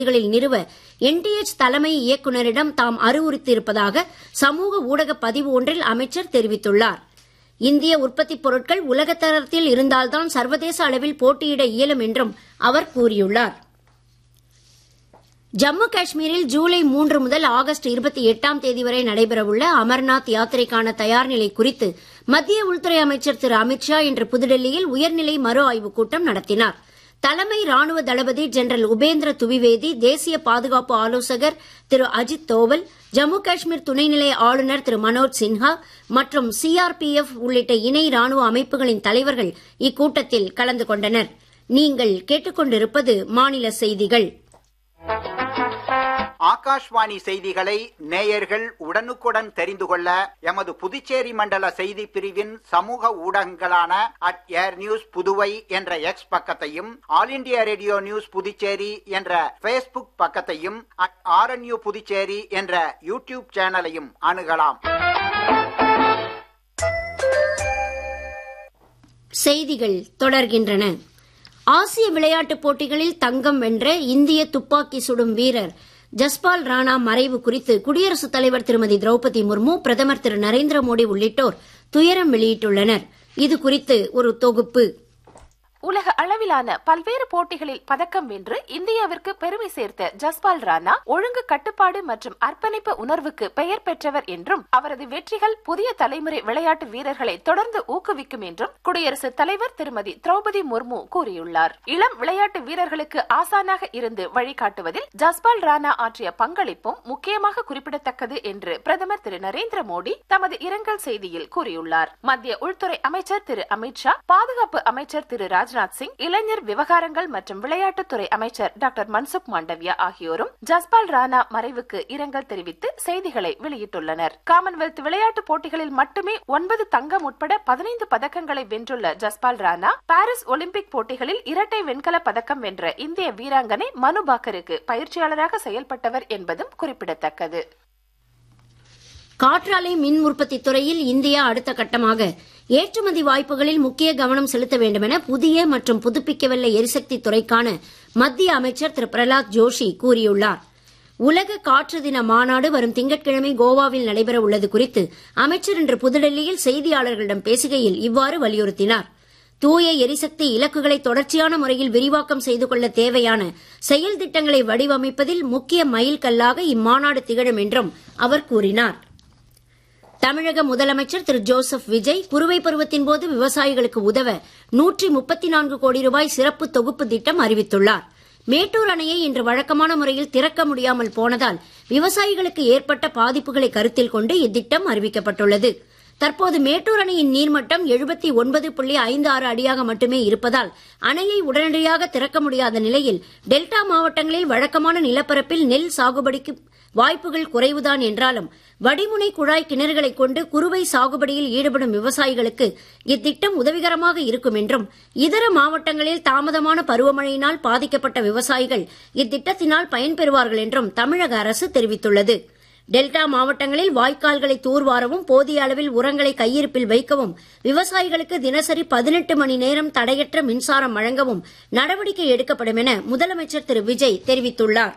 களில் நிறுவ என்டிஎச் தலைமை இயக்குநரிடம் தாம் அறிவுறுத்தியிருப்பதாக சமூக ஊடக பதிவு ஒன்றில் அமைச்சர் தெரிவித்துள்ளார் இந்திய உற்பத்திப் பொருட்கள் உலகத்தரத்தில் இருந்தால்தான் சர்வதேச அளவில் போட்டியிட இயலும் என்றும் அவர் கூறியுள்ளார் ஜம்மு காஷ்மீரில் ஜூலை மூன்று முதல் ஆகஸ்ட் இருபத்தி எட்டாம் தேதி வரை நடைபெறவுள்ள அமர்நாத் யாத்திரைக்கான தயார்நிலை குறித்து மத்திய உள்துறை அமைச்சர் திரு அமித் ஷா இன்று புதுடெல்லியில் உயர்நிலை மறு ஆய்வுக் கூட்டம் நடத்தினார் தலைமை ராணுவ தளபதி ஜெனரல் உபேந்திர துவிவேதி தேசிய பாதுகாப்பு ஆலோசகர் திரு அஜித் தோவல் ஜம்மு காஷ்மீர் துணைநிலை ஆளுநர் திரு மனோஜ் சின்ஹா மற்றும் சிஆர்பிஎஃப் உள்ளிட்ட இணை ராணுவ அமைப்புகளின் தலைவர்கள் இக்கூட்டத்தில் கலந்து கொண்டனர் நீங்கள் கேட்டுக்கொண்டிருப்பது மாநில செய்திகள் ஆகாஷ்வாணி செய்திகளை நேயர்கள் உடனுக்குடன் தெரிந்து கொள்ள எமது புதுச்சேரி மண்டல செய்தி பிரிவின் சமூக ஊடகங்களான அட் ஏர் நியூஸ் புதுவை என்ற எக்ஸ் பக்கத்தையும் All India Radio News Puducherry என்ற பேஸ்புக் பக்கத்தையும் அட் ஆர்என்யூ புதுச்சேரி என்ற யூடியூப் சேனலையும் அணுகலாம் செய்திகள் தொடர்கின்றன ஆசிய விளையாட்டுப் போட்டிகளில் தங்கம் வென்ற இந்திய துப்பாக்கி சுடும் வீரர் ஜஸ்பால் ராணா மறைவு குறித்து குடியரசுத் தலைவர் திருமதி திரௌபதி முர்மு பிரதமர் திரு நரேந்திர மோடி உள்ளிட்டோர் துயரம் வெளியிட்டுள்ளனர் இது குறித்து ஒரு தொகுப்பு உலக அளவிலான பல்வேறு போட்டிகளில் பதக்கம் வென்று இந்தியாவிற்கு பெருமை சேர்த்த ஜஸ்பால் ராணா ஒழுங்கு கட்டுப்பாடு மற்றும் அர்ப்பணிப்பு உணர்வுக்கு பெயர் பெற்றவர் என்றும் அவரது வெற்றிகள் புதிய தலைமுறை விளையாட்டு வீரர்களை தொடர்ந்து ஊக்குவிக்கும் என்றும் குடியரசுத் தலைவர் திருமதி திரௌபதி முர்மு கூறியுள்ளார் இளம் விளையாட்டு வீரர்களுக்கு ஆசானாக இருந்து வழிகாட்டுவதில் ஜஸ்பால் ராணா ஆற்றிய பங்களிப்பும் முக்கியமாக குறிப்பிடத்தக்கது என்று பிரதமர் திரு நரேந்திர மோடி தமது இரங்கல் செய்தியில் கூறியுள்ளார் மத்திய உள்துறை அமைச்சர் திரு அமித்ஷா பாதுகாப்பு அமைச்சர் திரு ராஜ் ராஜ்நாத் சிங் இளைஞர் விவகாரங்கள் மற்றும் விளையாட்டுத்துறை அமைச்சர் டாக்டர் மன்சுக் மாண்டவியா ஆகியோரும் ஜஸ்பால் ராணா மறைவுக்கு இரங்கல் தெரிவித்து செய்திகளை வெளியிட்டுள்ளனர் காமன்வெல்த் விளையாட்டுப் போட்டிகளில் மட்டுமே ஒன்பது தங்கம் உட்பட பதினைந்து பதக்கங்களை வென்றுள்ள ஜஸ்பால் ராணா பாரிஸ் ஒலிம்பிக் போட்டிகளில் இரட்டை வெண்கல பதக்கம் வென்ற இந்திய வீராங்கனை மனு பாக்கருக்கு பயிற்சியாளராக செயல்பட்டவர் என்பதும் குறிப்பிடத்தக்கது காற்றாலை மின் உற்பத்தி துறையில் இந்தியா அடுத்த கட்டமாக ஏற்றுமதி வாய்ப்புகளில் முக்கிய கவனம் செலுத்த வேண்டும் என புதிய மற்றும் புதுப்பிக்கவல்ல எரிசக்தி துறைக்கான மத்திய அமைச்சர் திரு பிரலாத் ஜோஷி கூறியுள்ளார் உலக காற்று தின மாநாடு வரும் திங்கட்கிழமை கோவாவில் நடைபெற உள்ளது குறித்து அமைச்சர் இன்று புதுடெல்லியில் செய்தியாளர்களிடம் பேசுகையில் இவ்வாறு வலியுறுத்தினார் தூய எரிசக்தி இலக்குகளை தொடர்ச்சியான முறையில் விரிவாக்கம் செய்து கொள்ள தேவையான செயல் திட்டங்களை வடிவமைப்பதில் முக்கிய மைல் கல்லாக இம்மாநாடு திகழும் என்றும் அவர் கூறினார் தமிழக முதலமைச்சர் திரு ஜோசப் விஜய் குறுவை பருவத்தின் போது விவசாயிகளுக்கு உதவ நூற்றி முப்பத்தி நான்கு கோடி ரூபாய் சிறப்பு தொகுப்பு திட்டம் அறிவித்துள்ளார் மேட்டூர் அணையை இன்று வழக்கமான முறையில் திறக்க முடியாமல் போனதால் விவசாயிகளுக்கு ஏற்பட்ட பாதிப்புகளை கருத்தில் கொண்டு இத்திட்டம் அறிவிக்கப்பட்டுள்ளது தற்போது மேட்டூர் அணையின் நீர்மட்டம் எழுபத்தி ஒன்பது புள்ளி ஐந்து ஆறு அடியாக மட்டுமே இருப்பதால் அணையை உடனடியாக திறக்க முடியாத நிலையில் டெல்டா மாவட்டங்களில் வழக்கமான நிலப்பரப்பில் நெல் சாகுபடிக்கு வாய்ப்புகள் குறைவுதான் என்றாலும் வடிமுனை குழாய் கிணறுகளைக் கொண்டு குறுவை சாகுபடியில் ஈடுபடும் விவசாயிகளுக்கு இத்திட்டம் உதவிகரமாக இருக்கும் என்றும் இதர மாவட்டங்களில் தாமதமான பருவமழையினால் பாதிக்கப்பட்ட விவசாயிகள் இத்திட்டத்தினால் பயன்பெறுவார்கள் என்றும் தமிழக அரசு தெரிவித்துள்ளது டெல்டா மாவட்டங்களில் வாய்க்கால்களை தூர்வாரவும் போதிய அளவில் உரங்களை கையிருப்பில் வைக்கவும் விவசாயிகளுக்கு தினசரி பதினெட்டு மணி நேரம் தடையற்ற மின்சாரம் வழங்கவும் நடவடிக்கை எடுக்கப்படும் என முதலமைச்சர் திரு விஜய் தெரிவித்துள்ளார்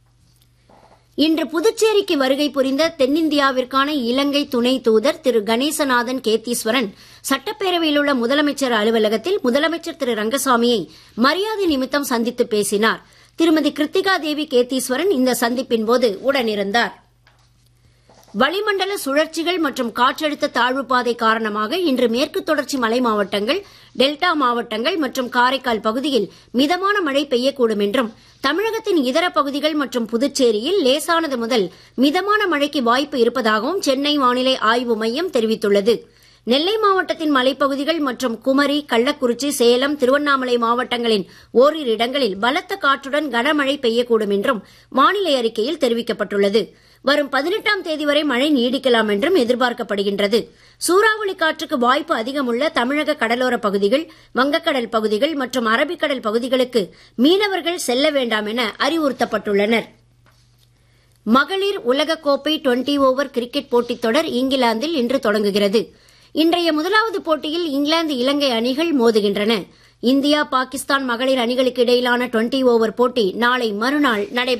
இன்று புதுச்சேரிக்கு வருகை புரிந்த தென்னிந்தியாவிற்கான இலங்கை துணை தூதர் திரு கணேசநாதன் கேத்தீஸ்வரன் சட்டப்பேரவையில் உள்ள முதலமைச்சர் அலுவலகத்தில் முதலமைச்சர் திரு ரங்கசாமியை மரியாதை நிமித்தம் சந்தித்து பேசினார் திருமதி கிருத்திகா தேவி கேத்தீஸ்வரன் இந்த சந்திப்பின் போது உடனிருந்தார் வளிமண்டல சுழற்சிகள் மற்றும் காற்றழுத்த தாழ்வு பாதை காரணமாக இன்று மேற்கு தொடர்ச்சி மலை மாவட்டங்கள் டெல்டா மாவட்டங்கள் மற்றும் காரைக்கால் பகுதியில் மிதமான மழை பெய்யக்கூடும் என்றும் தமிழகத்தின் இதர பகுதிகள் மற்றும் புதுச்சேரியில் லேசானது முதல் மிதமான மழைக்கு வாய்ப்பு இருப்பதாகவும் சென்னை வானிலை ஆய்வு மையம் தெரிவித்துள்ளது நெல்லை மாவட்டத்தின் மலைப்பகுதிகள் மற்றும் குமரி கள்ளக்குறிச்சி சேலம் திருவண்ணாமலை மாவட்டங்களின் ஓரிரு இடங்களில் பலத்த காற்றுடன் கனமழை பெய்யக்கூடும் என்றும் வானிலை அறிக்கையில் தெரிவிக்கப்பட்டுள்ளது வரும் பதினெட்டாம் தேதி வரை மழை நீடிக்கலாம் என்றும் எதிர்பார்க்கப்படுகின்றது சூறாவளி காற்றுக்கு வாய்ப்பு அதிகமுள்ள தமிழக கடலோர பகுதிகள் வங்கக்கடல் பகுதிகள் மற்றும் அரபிக்கடல் பகுதிகளுக்கு மீனவர்கள் செல்ல வேண்டாம் என அறிவுறுத்தப்பட்டுள்ளனர் மகளிர் உலகக்கோப்பை டுவெண்டி ஓவர் கிரிக்கெட் போட்டித் தொடர் இங்கிலாந்தில் இன்று தொடங்குகிறது இன்றைய முதலாவது போட்டியில் இங்கிலாந்து இலங்கை அணிகள் மோதுகின்றன இந்தியா பாகிஸ்தான் மகளிர் அணிகளுக்கு இடையிலான டுவெண்டி ஓவர் போட்டி நாளை மறுநாள் நடைபெறும்